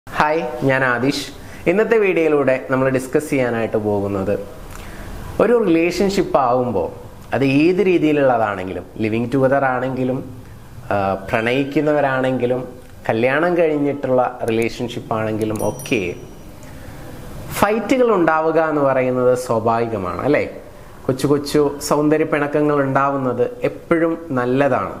hi ഞാൻ ആദിഷ് ഇന്നത്തെ വീഡിയോയിലൂടെ നമ്മൾ ഡിസ്കസ് ചെയ്യാനായിട്ട് പോകുന്നത് ഒരു റിലേഷൻഷിപ്പ് ആകുമ്പോൾ അത് ഏത് രീതിയിലുള്ളതാണെങ്കിലും ലിവിങ് ടുഗദർ ആണെങ്കിലും ആ, പ്രണയിക്കുന്നവരാണെങ്കിലും കല്യാണം കഴിഞ്ഞിട്ടുള്ള റിലേഷൻഷിപ്പ് ആണെങ്കിലും ഒക്കെ ഫൈറ്റുകൾ ഉണ്ടാവുക എന്ന് പറയുന്നത് സ്വാഭാവികമാണ് അല്ലേ കൊച്ചു കൊച്ചു സൗന്ദര്യ പിണക്കങ്ങൾ ഉണ്ടാവുന്നത് എപ്പോഴും നല്ലതാണ്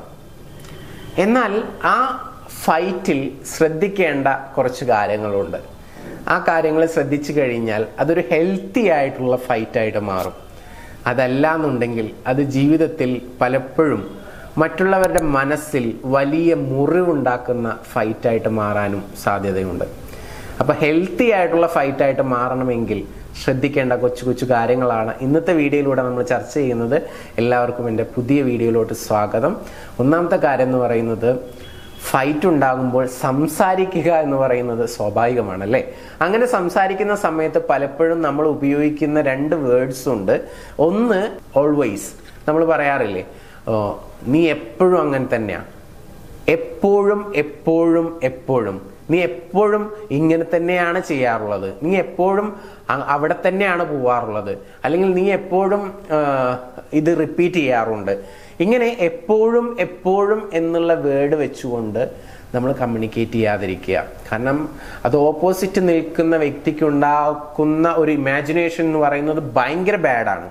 എന്നാൽ ആ ഫൈറ്റിൽ ശ്രദ്ധിക്കേണ്ട കുറച്ച് കാര്യങ്ങളുണ്ട് ആ കാര്യങ്ങൾ ശ്രദ്ധിച്ചു കഴിഞ്ഞാൽ അതൊരു ഹെൽത്തി ആയിട്ടുള്ള ഫൈറ്റായിട്ട് മാറും അതല്ല എന്നുണ്ടെങ്കിൽ അത് ജീവിതത്തിൽ പലപ്പോഴും മറ്റുള്ളവരുടെ മനസ്സിൽ വലിയ മുറിവുണ്ടാക്കുന്ന ഫൈറ്റായിട്ട് മാറാനും സാധ്യതയുണ്ട് അപ്പോൾ ഹെൽത്തി ആയിട്ടുള്ള ഫൈറ്റായിട്ട് മാറണമെങ്കിൽ ശ്രദ്ധിക്കേണ്ട കൊച്ചു കൊച്ചു കാര്യങ്ങളാണ് ഇന്നത്തെ വീഡിയോയിലൂടെ നമ്മൾ ചർച്ച ചെയ്യുന്നത് എല്ലാവർക്കും എൻ്റെ പുതിയ വീഡിയോയിലോട്ട് സ്വാഗതം ഒന്നാമത്തെ കാര്യം എന്ന് പറയുന്നത് ഫൈറ്റ് ഉണ്ടാകുമ്പോൾ സംസാരിക്കുക എന്ന് പറയുന്നത് സ്വാഭാവികമാണ് അല്ലേ അങ്ങനെ സംസാരിക്കുന്ന സമയത്ത് പലപ്പോഴും നമ്മൾ ഉപയോഗിക്കുന്ന രണ്ട് വേർഡ്സ് ഉണ്ട് ഒന്ന് ഓൾവേസ് നമ്മൾ പറയാറില്ലേ "ഓ, നീ എപ്പോഴും അങ്ങനെ തന്നെയാ എപ്പോഴും എപ്പോഴും എപ്പോഴും നീ എപ്പോഴും ഇങ്ങനെ തന്നെയാണ് ചെയ്യാറുള്ളത് നീ എപ്പോഴും അ- അവിടെ തന്നെയാണ് പോവാറുള്ളത് അല്ലെങ്കിൽ നീ എപ്പോഴും ആ, ഇത് റിപ്പീറ്റ് ചെയ്യാറുണ്ട് ഇങ്ങനെ എപ്പോഴും എപ്പോഴും എന്നുള്ള വേർഡ് വെച്ചുകൊണ്ട് നമ്മൾ കമ്മ്യൂണിക്കേറ്റ് ചെയ്യാതിരിക്കുക കാരണം അത് ഓപ്പോസിറ്റ് നിൽക്കുന്ന വ്യക്തിക്ക് ഉണ്ടാക്കുന്ന ഒരു ഇമാജിനേഷൻ എന്ന് പറയുന്നത് ഭയങ്കര ബാഡാണ്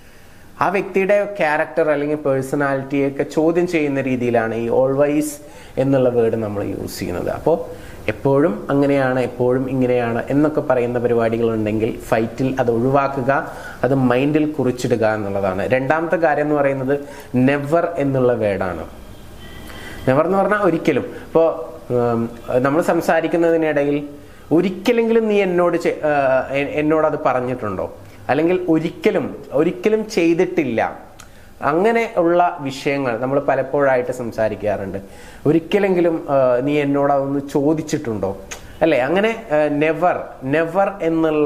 ആ വ്യക്തിയുടെ ക്യാരക്ടർ അല്ലെങ്കിൽ പേഴ്സണാലിറ്റിയെ ഒക്കെ ചോദ്യം ചെയ്യുന്ന രീതിയിലാണ് ഈ ഓൾവൈസ് എന്നുള്ള വേർഡ് നമ്മൾ യൂസ് ചെയ്യുന്നത് അപ്പോൾ എപ്പോഴും അങ്ങനെയാണ് എപ്പോഴും ഇങ്ങനെയാണ് എന്നൊക്കെ പറയുന്ന പരിപാടികൾ ഉണ്ടെങ്കിൽ ഫൈറ്റിൽ അത് ഒഴിവാക്കുക അത് മൈൻഡിൽ കുറിച്ചിടുക എന്നുള്ളതാണ് രണ്ടാമത്തെ കാര്യം എന്ന് പറയുന്നത് നെവർ എന്നുള്ള വേർഡാണ് നെവർ എന്ന് പറഞ്ഞാൽ ഒരിക്കലും ഇപ്പോൾ നമ്മൾ സംസാരിക്കുന്നതിനിടയിൽ ഒരിക്കലെങ്കിലും നീ എന്നോട് ചെ- ആ, എ- എന്നോട് അത് പറഞ്ഞിട്ടുണ്ടോ അല്ലെങ്കിൽ ഒരിക്കലും ഒരിക്കലും ചെയ്തിട്ടില്ല അങ്ങനെ ഉള്ള വിഷയങ്ങൾ നമ്മൾ പലപ്പോഴായിട്ട് സംസാരിക്കാറുണ്ട് ഒരിക്കലെങ്കിലും ആ, നീ എന്നോട് അതൊന്ന് ചോദിച്ചിട്ടുണ്ടോ അല്ലേ അങ്ങനെ നെവർ നെവർ എന്നുള്ള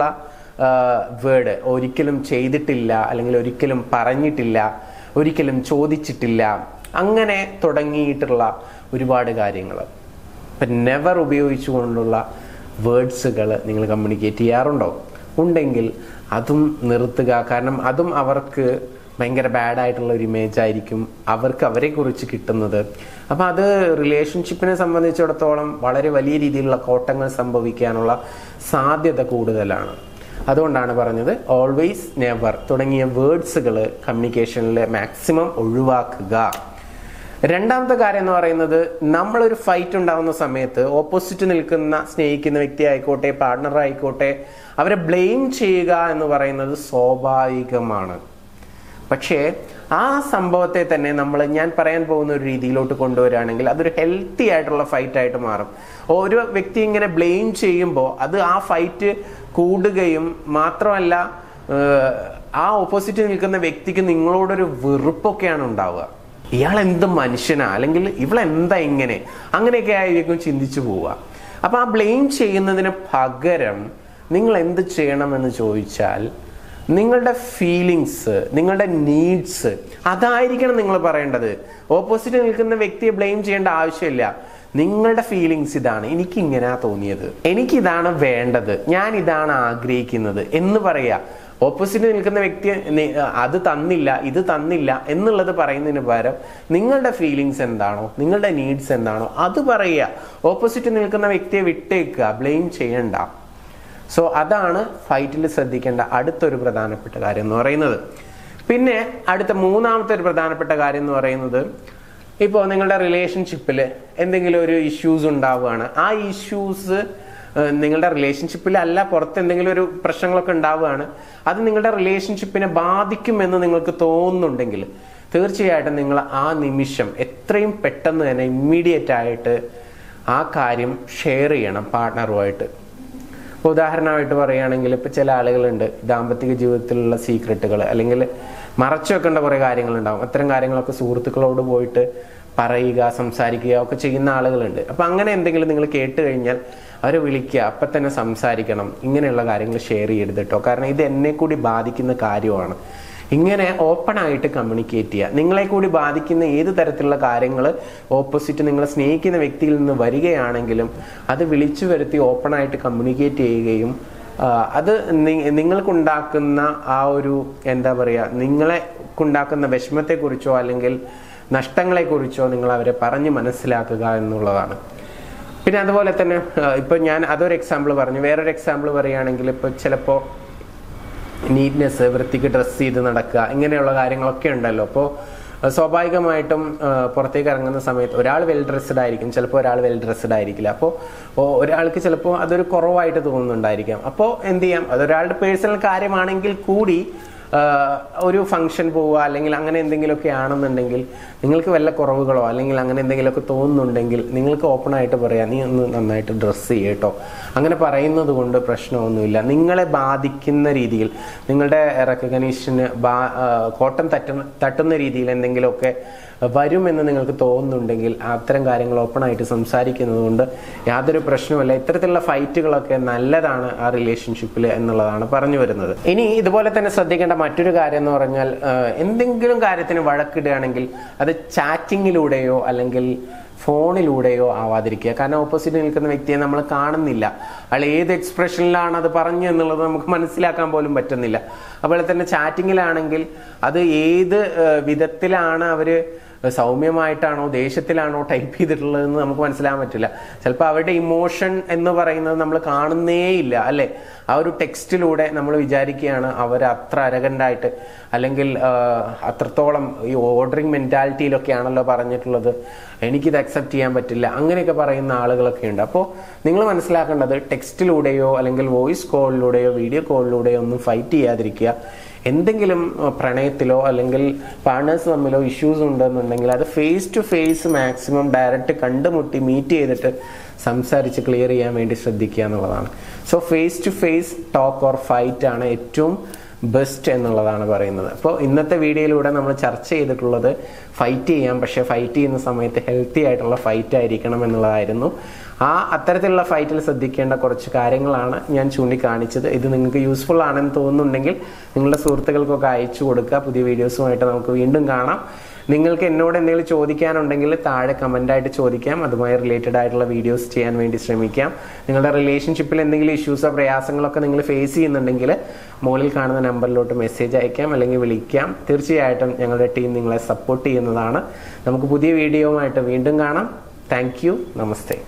വേർഡ് ഒരിക്കലും ചെയ്തിട്ടില്ല അല്ലെങ്കിൽ ഒരിക്കലും പറഞ്ഞിട്ടില്ല ഒരിക്കലും ചോദിച്ചിട്ടില്ല അങ്ങനെ തുടങ്ങിയിട്ടുള്ള ഒരുപാട് കാര്യങ്ങൾ ഇപ്പം നെവർ ഉപയോഗിച്ചുകൊണ്ടുള്ള വേർഡ്സുകൾ നിങ്ങൾ കമ്മ്യൂണിക്കേറ്റ് ചെയ്യാറുണ്ടോ ഉണ്ടെങ്കിൽ അതും നിർത്തുക കാരണം അതും അവർക്ക് ഭയങ്കര ബാഡ് ആയിട്ടുള്ള ഒരു ഇമേജ് ആയിരിക്കും അവർക്ക് അവരെ കുറിച്ച് കിട്ടുന്നത് അപ്പം അത് റിലേഷൻഷിപ്പിനെ സംബന്ധിച്ചിടത്തോളം വളരെ വലിയ രീതിയിലുള്ള കോട്ടങ്ങൾ സംഭവിക്കാനുള്ള സാധ്യത കൂടുതലാണ് അതുകൊണ്ടാണ് പറഞ്ഞത് ഓൾവേസ് നെവർ തുടങ്ങിയ വേർഡ്സുകൾ കമ്മ്യൂണിക്കേഷനിൽ മാക്സിമം ഒഴിവാക്കുക രണ്ടാമത്തെ കാര്യം എന്ന് പറയുന്നത് നമ്മളൊരു ഫൈറ്റ് ഉണ്ടാകുന്ന സമയത്ത് ഓപ്പോസിറ്റ് നിൽക്കുന്ന സ്നേഹിക്കുന്ന വ്യക്തി ആയിക്കോട്ടെ പാർട്ണർ ആയിക്കോട്ടെ അവരെ ബ്ലെയിം ചെയ്യുക എന്ന് പറയുന്നത് സ്വാഭാവികമാണ് പക്ഷേ ആ സംഭവത്തെ തന്നെ നമ്മൾ ഞാൻ പറയാൻ പോകുന്ന ഒരു രീതിയിലോട്ട് കൊണ്ടുവരികയാണെങ്കിൽ അതൊരു ഹെൽത്തി ആയിട്ടുള്ള ഫൈറ്റ് ആയിട്ട് മാറും ഒരു വ്യക്തി ഇങ്ങനെ ബ്ലെയിം ചെയ്യുമ്പോൾ അത് ആ ഫൈറ്റ് കൂടുകയും മാത്രമല്ല ഏഹ്, ആ ഓപ്പോസിറ്റ് നിൽക്കുന്ന വ്യക്തിക്ക് നിങ്ങളോടൊരു വെറുപ്പൊക്കെയാണ് ഉണ്ടാവുക ഇയാൾ എന്ത് മനുഷ്യനാ അല്ലെങ്കിൽ ഇവളെന്താ ഇങ്ങനെ അങ്ങനെയൊക്കെ ആയിരിക്കും ചിന്തിച്ചു പോവുക അപ്പൊ ആ ബ്ലെയിം ചെയ്യുന്നതിന് പകരം നിങ്ങൾ എന്ത് ചെയ്യണമെന്ന് ചോദിച്ചാൽ നിങ്ങളുടെ ഫീലിങ്സ് നിങ്ങളുടെ നീഡ്സ് അതായിരിക്കണം നിങ്ങൾ പറയേണ്ടത് ഓപ്പോസിറ്റ് നിൽക്കുന്ന വ്യക്തിയെ ബ്ലെയിം ചെയ്യേണ്ട ആവശ്യമില്ല നിങ്ങളുടെ ഫീലിങ്സ് ഇതാണ് എനിക്ക് ഇങ്ങനെ തോന്നിയത് എനിക്കിതാണ് വേണ്ടത് ഞാൻ ഇതാണ് ആഗ്രഹിക്കുന്നത് എന്ന് പറയാ ഓപ്പോസിറ്റ് നിൽക്കുന്ന വ്യക്തി നി- അത് തന്നില്ല ഇത് തന്നില്ല എന്നുള്ളത് പറയുന്നതിന് പകരം നിങ്ങളുടെ ഫീലിങ്സ് എന്താണോ നിങ്ങളുടെ നീഡ്സ് എന്താണോ അത് പറയുക ഓപ്പോസിറ്റ് നിൽക്കുന്ന വ്യക്തിയെ വിട്ടേക്കുക ബ്ലെയിം ചെയ്യണ്ട സോ അതാണ് ഫൈറ്റിൽ ശ്രദ്ധിക്കേണ്ട അടുത്തൊരു പ്രധാനപ്പെട്ട കാര്യം എന്ന് പറയുന്നത് പിന്നെ അടുത്ത മൂന്നാമത്തെ ഒരു പ്രധാനപ്പെട്ട കാര്യം എന്ന് പറയുന്നത് ഇപ്പോൾ നിങ്ങളുടെ റിലേഷൻഷിപ്പിൽ എന്തെങ്കിലും ഒരു ഇഷ്യൂസ് ഉണ്ടാവുകയാണ് ആ ഇഷ്യൂസ് നിങ്ങളുടെ റിലേഷൻഷിപ്പിലല്ല പുറത്ത് എന്തെങ്കിലും ഒരു പ്രശ്നങ്ങളൊക്കെ ഉണ്ടാവുകയാണ് അത് നിങ്ങളുടെ റിലേഷൻഷിപ്പിനെ ബാധിക്കുമെന്ന് നിങ്ങൾക്ക് തോന്നുന്നുണ്ടെങ്കിൽ തീർച്ചയായിട്ടും നിങ്ങൾ ആ നിമിഷം എത്രയും പെട്ടെന്ന് തന്നെ ഇമ്മീഡിയറ്റ് ആയിട്ട് ആ കാര്യം ഷെയർ ചെയ്യണം പാർട്ട്ണറുമായിട്ട് ഇപ്പൊ ഉദാഹരണമായിട്ട് പറയുകയാണെങ്കിൽ ഇപ്പൊ ചില ആളുകളുണ്ട് ദാമ്പത്തിക ജീവിതത്തിലുള്ള സീക്രട്ടുകൾ അല്ലെങ്കിൽ മറച്ചു വെക്കേണ്ട കുറെ കാര്യങ്ങളുണ്ടാവും അത്തരം കാര്യങ്ങളൊക്കെ സുഹൃത്തുക്കളോട് പോയിട്ട് പറയുക സംസാരിക്കുക ഒക്കെ ചെയ്യുന്ന ആളുകളുണ്ട് അപ്പൊ അങ്ങനെ എന്തെങ്കിലും നിങ്ങൾ കേട്ട് കഴിഞ്ഞാൽ അവരെ വിളിക്കുക അപ്പൊ തന്നെ സംസാരിക്കണം ഇങ്ങനെയുള്ള കാര്യങ്ങൾ ഷെയർ ചെയ്യരുത് കേട്ടോ കാരണം ഇത് എന്നെ കൂടി ബാധിക്കുന്ന കാര്യമാണ് ഇങ്ങനെ ഓപ്പൺ ആയിട്ട് കമ്മ്യൂണിക്കേറ്റ് ചെയ്യുക നിങ്ങളെ കൂടി ബാധിക്കുന്ന ഏത് തരത്തിലുള്ള കാര്യങ്ങൾ ഓപ്പോസിറ്റ് നിങ്ങളെ സ്നേഹിക്കുന്ന വ്യക്തിയിൽ നിന്ന് വരികയാണെങ്കിലും അത് വിളിച്ചു വരുത്തി ഓപ്പൺ ആയിട്ട് കമ്മ്യൂണിക്കേറ്റ് ചെയ്യുകയും ആ, അത് നി- നിങ്ങൾക്കുണ്ടാക്കുന്ന ആ ഒരു എന്താ പറയുക നിങ്ങളെ ഉണ്ടാക്കുന്ന വിഷമത്തെക്കുറിച്ചോ അല്ലെങ്കിൽ നഷ്ടങ്ങളെക്കുറിച്ചോ നിങ്ങൾ അവരെ പറഞ്ഞ് മനസ്സിലാക്കുക എന്നുള്ളതാണ് പിന്നെ അതുപോലെ തന്നെ ആ, ഇപ്പൊ ഞാൻ അതൊരു എക്സാമ്പിൾ പറഞ്ഞു വേറൊരു എക്സാമ്പിൾ പറയുകയാണെങ്കിൽ ഇപ്പൊ ചിലപ്പോൾ നീറ്റ്നെസ് വൃത്തിക്ക് ഡ്രസ്സ് ചെയ്ത് നടക്കുക ഇങ്ങനെയുള്ള കാര്യങ്ങളൊക്കെ ഉണ്ടല്ലോ അപ്പോൾ സ്വാഭാവികമായിട്ടും ആ, പുറത്തേക്ക് ഇറങ്ങുന്ന സമയത്ത് ഒരാൾ വെൽ ഡ്രസ്ഡ് ആയിരിക്കും ചിലപ്പോൾ ഒരാൾ വെൽ ഡ്രസ്ഡ് ആയിരിക്കില്ല അപ്പോൾ ഒരാൾക്ക് ചിലപ്പോൾ അതൊരു കുറവായിട്ട് തോന്നുന്നുണ്ടായിരിക്കാം അപ്പോൾ എന്ത് ചെയ്യാം അതൊരാളുടെ പേഴ്സണൽ കാര്യമാണെങ്കിൽ കൂടി ആ, ഒരു ഫംഗ്ഷൻ പോവുക അല്ലെങ്കിൽ അങ്ങനെ എന്തെങ്കിലുമൊക്കെ ആണെന്നുണ്ടെങ്കിൽ നിങ്ങൾക്ക് വല്ല കുറവുകളോ അല്ലെങ്കിൽ അങ്ങനെ എന്തെങ്കിലുമൊക്കെ തോന്നുന്നുണ്ടെങ്കിൽ നിങ്ങൾക്ക് ഓപ്പൺ ആയിട്ട് പറയാം നീ ഒന്ന് നന്നായിട്ട് ഡ്രസ്സ് ചെയ്യട്ടോ അങ്ങനെ പറയുന്നത് കൊണ്ട് പ്രശ്നമൊന്നുമില്ല നിങ്ങളെ ബാധിക്കുന്ന രീതിയിൽ നിങ്ങളുടെ റെക്കഗ്നീഷന് കോട്ടം തട്ടുന്ന തട്ടുന്ന രീതിയിൽ എന്തെങ്കിലുമൊക്കെ വരുമെന്ന് നിങ്ങൾക്ക് തോന്നുന്നുണ്ടെങ്കിൽ അത്തരം കാര്യങ്ങൾ ഓപ്പൺ ആയിട്ട് സംസാരിക്കുന്നത് കൊണ്ട് യാതൊരു പ്രശ്നവുമില്ല ഇത്തരത്തിലുള്ള ഫൈറ്റുകളൊക്കെ നല്ലതാണ് ആ റിലേഷൻഷിപ്പിൽ എന്നുള്ളതാണ് പറഞ്ഞു വരുന്നത് ഇനി ഇതുപോലെ തന്നെ ശ്രദ്ധിക്കേണ്ട മറ്റൊരു കാര്യം എന്ന് പറഞ്ഞാൽ ആ, എന്തെങ്കിലും കാര്യത്തിന് വഴക്കിടുകയാണെങ്കിൽ അത് ചാറ്റിങ്ങിലൂടെയോ അല്ലെങ്കിൽ ഫോണിലൂടെയോ ആവാതിരിക്കുക കാരണം ഓപ്പോസിറ്റ് നിൽക്കുന്ന വ്യക്തിയെ നമ്മൾ കാണുന്നില്ല അയാൾ ഏത് എക്സ്പ്രഷനിലാണ് അത് പറഞ്ഞു എന്നുള്ളത് നമുക്ക് മനസ്സിലാക്കാൻ പോലും പറ്റുന്നില്ല അതുപോലെ തന്നെ ചാറ്റിങ്ങിലാണെങ്കിൽ അത് ഏത് ഏഹ്, വിധത്തിലാണ് അവര് സൗമ്യമായിട്ടാണോ ദേഷ്യത്തിലാണോ ടൈപ്പ് ചെയ്തിട്ടുള്ളതെന്ന് നമുക്ക് മനസ്സിലാക്കാൻ പറ്റില്ല ചിലപ്പോൾ അവരുടെ ഇമോഷൻ എന്ന് പറയുന്നത് നമ്മൾ കാണുന്നേ ഇല്ല അല്ലെ ആ ഒരു ടെക്സ്റ്റിലൂടെ നമ്മൾ വിചാരിക്കുകയാണ് അവർ അത്ര അരകണ്ടായിട്ട് അല്ലെങ്കിൽ ആ, അത്രത്തോളം ഈ ഓർഡറിങ് മെന്റാലിറ്റിയിലൊക്കെ ആണല്ലോ പറഞ്ഞിട്ടുള്ളത് എനിക്കിത് അക്സെപ്റ്റ് ചെയ്യാൻ പറ്റില്ല അങ്ങനെയൊക്കെ പറയുന്ന ആളുകളൊക്കെ ഉണ്ട് അപ്പോൾ നിങ്ങൾ മനസ്സിലാക്കേണ്ടത് ടെക്സ്റ്റിലൂടെയോ അല്ലെങ്കിൽ വോയിസ് കോളിലൂടെയോ വീഡിയോ കോളിലൂടെയോ ഒന്നും ഫൈറ്റ് ചെയ്യാതിരിക്കുക എന്തെങ്കിലും അഹ്, പ്രണയത്തിലോ അല്ലെങ്കിൽ പാർട്ട്നേഴ്സ് തമ്മിലോ ഇഷ്യൂസ് ഉണ്ടെന്നുണ്ടെങ്കിൽ അത് face to face maximum direct കണ്ടുമുട്ടി മീറ്റ് ചെയ്തിട്ട് സംസാരിച്ച് ക്ലിയർ ചെയ്യാൻ വേണ്ടി ശ്രദ്ധിക്കുക എന്നുള്ളതാണ് so face to face talk or fight ആണ് ഏറ്റവും ബെസ്റ്റ് എന്നുള്ളതാണ് പറയുന്നത് അപ്പോൾ ഇന്നത്തെ വീഡിയോയിലൂടെ നമ്മൾ ചർച്ച ചെയ്തിട്ടുള്ളത് ഫൈറ്റ് ചെയ്യാം പക്ഷേ ഫൈറ്റ് ചെയ്യുന്ന സമയത്ത് ഹെൽത്തി ആയിട്ടുള്ള ഫൈറ്റ് ആയിരിക്കണം എന്നുള്ളതായിരുന്നു ആ അത്തരത്തിലുള്ള ഫൈറ്റിൽ ശ്രദ്ധിക്കേണ്ട കുറച്ച് കാര്യങ്ങളാണ് ഞാൻ ചൂണ്ടിക്കാണിച്ചത് ഇത് നിങ്ങൾക്ക് യൂസ്ഫുൾ ആണെന്ന് തോന്നുന്നുണ്ടെങ്കിൽ നിങ്ങളുടെ സുഹൃത്തുക്കൾക്കൊക്കെ അയച്ചു കൊടുക്കുക പുതിയ വീഡിയോസുമായിട്ട് നമുക്ക് വീണ്ടും കാണാം നിങ്ങൾക്ക് എന്നോട് എന്തെങ്കിലും ചോദിക്കാനുണ്ടെങ്കിൽ താഴെ കമൻ്റായിട്ട് ചോദിക്കാം അതുമായി റിലേറ്റഡ് ആയിട്ടുള്ള വീഡിയോസ് ചെയ്യാൻ വേണ്ടി ശ്രമിക്കാം നിങ്ങളുടെ റിലേഷൻഷിപ്പിൽ എന്തെങ്കിലും ഇഷ്യൂസോ പ്രയാസങ്ങളൊക്കെ നിങ്ങൾ ഫേസ് ചെയ്യുന്നുണ്ടെങ്കിൽ മുകളിൽ കാണുന്ന നമ്പറിലോട്ട് മെസ്സേജ് അയക്കാം അല്ലെങ്കിൽ വിളിക്കാം തീർച്ചയായിട്ടും ഞങ്ങളുടെ ടീം നിങ്ങളെ സപ്പോർട്ട് ചെയ്യുന്നതാണ് നമുക്ക് പുതിയ വീഡിയോയുമായിട്ട് വീണ്ടും കാണാം താങ്ക് യു നമസ്തേ